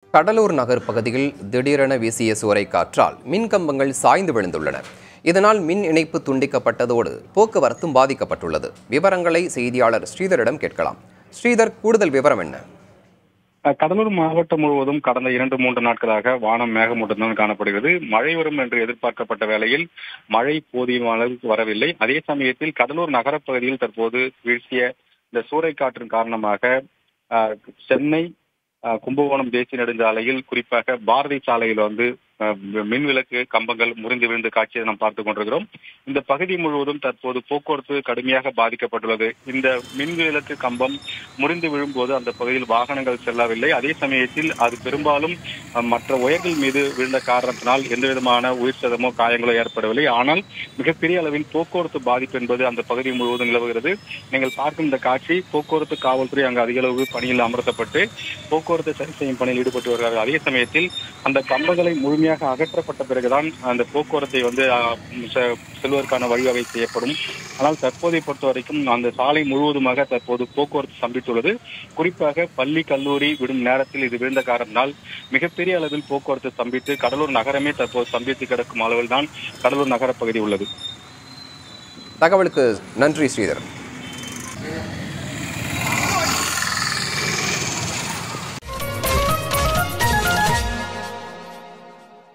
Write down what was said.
கடலூர் நகர் பகுதியில் திடீரென வீசிய சூறைக்காற்றால் மின் கம்பங்கள் சாய்ந்து விழுந்துள்ளன இதனால் மின் இணைப்பு துண்டிக்கப்பட்டதோடு போக்குவரத்தும் பாதிக்கப்பட்டுள்ளது விவரங்களை செய்தியாளர் ஸ்ரீதரிடம் கேட்கலாம் ஸ்ரீதர் கூடுதல் விவரம் என்ன அஹ் கடலூர் மாவட்டம் முழுவதும் கடந்த இரண்டு மூன்று நாட்களாக வானம் மேகமூட்டத்துடன் காணப்படுகிறது மழை வரும் என்று எதிர்பார்க்கப்பட்ட வேளையில் மழை போதிய அளவுக்கு வரவில்லை அதே சமயத்தில் கடலூர் நகரப் பகுதியில் தற்போது வீழ்த்திய இந்த சூறைக்காற்றின் காரணமாக அஹ், சென்னை அஹ், கும்பகோணம் தேசிய நெடுஞ்சாலையில் குறிப்பாக பாரதி சாலையில் வந்து அஹ், மின் விளக்கு கம்பங்கள் முறிந்து விழுந்து காட்சியை நாம் பார்த்துக் கொண்டிருக்கிறோம் இந்த பகுதி முழுவதும் தற்போது போக்குவரத்து கடுமையாக பாதிக்கப்பட்டுள்ளது இந்த மின் விளக்கு கம்பம் முறிந்து விழும்போது அந்த பகுதியில் வாகனங்கள் செல்லவில்லை அதே சமயத்தில் அது பெரும்பாலும் அஹ், மற்ற உயர்கள் மீது விழுந்த காரணத்தினால் எந்த விதமான உயிர் சேதமோ காயங்களோ ஏற்படவில்லை ஆனால் மிகப்பெரிய அளவில் போக்குவரத்து பாதிப்பு என்பது அந்த பகுதி முழுவதும் நிலவுகிறது நீங்கள் பார்க்கும் இந்த காட்சி போக்குவரத்து காவல்துறை அங்கு அதிக அளவு பணியில் அமர்த்தப்பட்டு போக்குவரத்து சரி செய்யும் பணியில் ஈடுபட்டு வருகிறார்கள் அதே சமயத்தில் அந்த கம்பங்களை முழுமையாக அகற்றப்பட்ட பிறகுதான் அந்த போக்குவரத்தை வந்து அஹ், செ- செல்வதற்கான வழிவகை செய்யப்படும் ஆனால் தற்போதை பொறுத்த வரைக்கும் அந்த சாலை முழுவதுமாக தற்போது போக்குவரத்து சம்பித்துள்ளது குறிப்பாக பள்ளி கல்லூரி விடும் நேரத்தில் இது விழுந்த காரணத்தினால் மிகப்பெரிய அளவில் போக்குவரத்து சம்பித்து கடலூர் நகரமே தற்போது சம்பித்து கிடக்கும் அளவில் தான் கடலூர் நகர பகுதி உள்ளது தகவலுக்கு நன்றி ஸ்ரீதர்